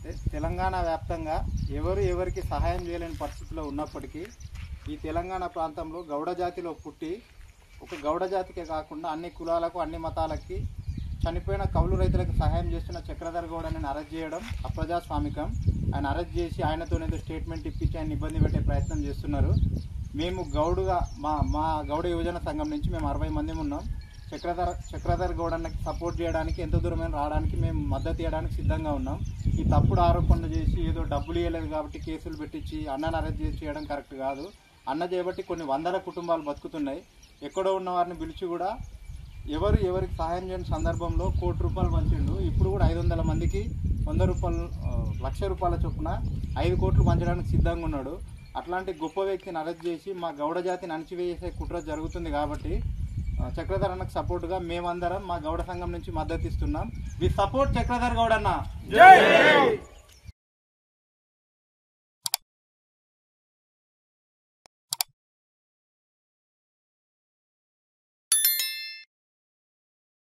తె- తెలంగాణ వ్యాప్తంగా ఎవరు ఎవరికి సహాయం చేయలేని పరిస్థితిలో ఉన్నప్పటికీ ఈ తెలంగాణ ప్రాంతంలో గౌడ జాతిలో పుట్టి ఒక గౌడ జాతికే కాకుండా అన్ని కులాలకు అన్ని మతాలకి చనిపోయిన కౌలు రైతులకు సహాయం చేస్తున్న చక్రధర్ గౌడని అరెస్ట్ చేయడం అప్రజాస్వామికం ఆయన అరెస్ట్ చేసి ఆయనతో ఏదో స్టేట్మెంట్ ఇప్పించి ఆయన ఇబ్బంది పెట్టే ప్రయత్నం చేస్తున్నారు మేము గౌడుగా మా మా గౌడ యువజన సంఘం నుంచి మేము అరవై మంది ఉన్నాం చక్రధర్ చక్రధర్ గౌడన్నకి సపోర్ట్ చేయడానికి ఎంత దూరమైన రావడానికి మేము మద్దతు ఇవ్వడానికి సిద్ధంగా ఉన్నాం ఈ తప్పుడు ఆరోపణలు చేసి ఏదో డబ్బులు ఇవ్వలేదు కాబట్టి కేసులు పెట్టించి అన్నను అరెస్ట్ చేసి చేయడం కరెక్ట్ కాదు అన్న చేయబట్టి కొన్ని వందల కుటుంబాలు బతుకుతున్నాయి ఎక్కడో ఉన్న వారిని పిలిచి కూడా ఎవరు ఎవరికి సహాయం చేయని సందర్భంలో కోటి రూపాయలు పంచిండు ఇప్పుడు కూడా ఐదు వందల మందికి వంద రూపాయలు ఆ, లక్ష రూపాయల చొప్పున ఐదు కోట్లు పంచడానికి సిద్ధంగా ఉన్నాడు అట్లాంటి గొప్ప వ్యక్తిని అరెస్ట్ చేసి మా గౌడ జాతిని అణచివేసే కుట్ర జరుగుతుంది కాబట్టి ఆ, చక్రధర్ అన్నకు సపోర్ట్గా మేమందరం మా గౌడ సంఘం నుంచి మద్దతు ఇస్తున్నాం వి సపోర్ట్ చక్రధర్ గౌడ్ అన్న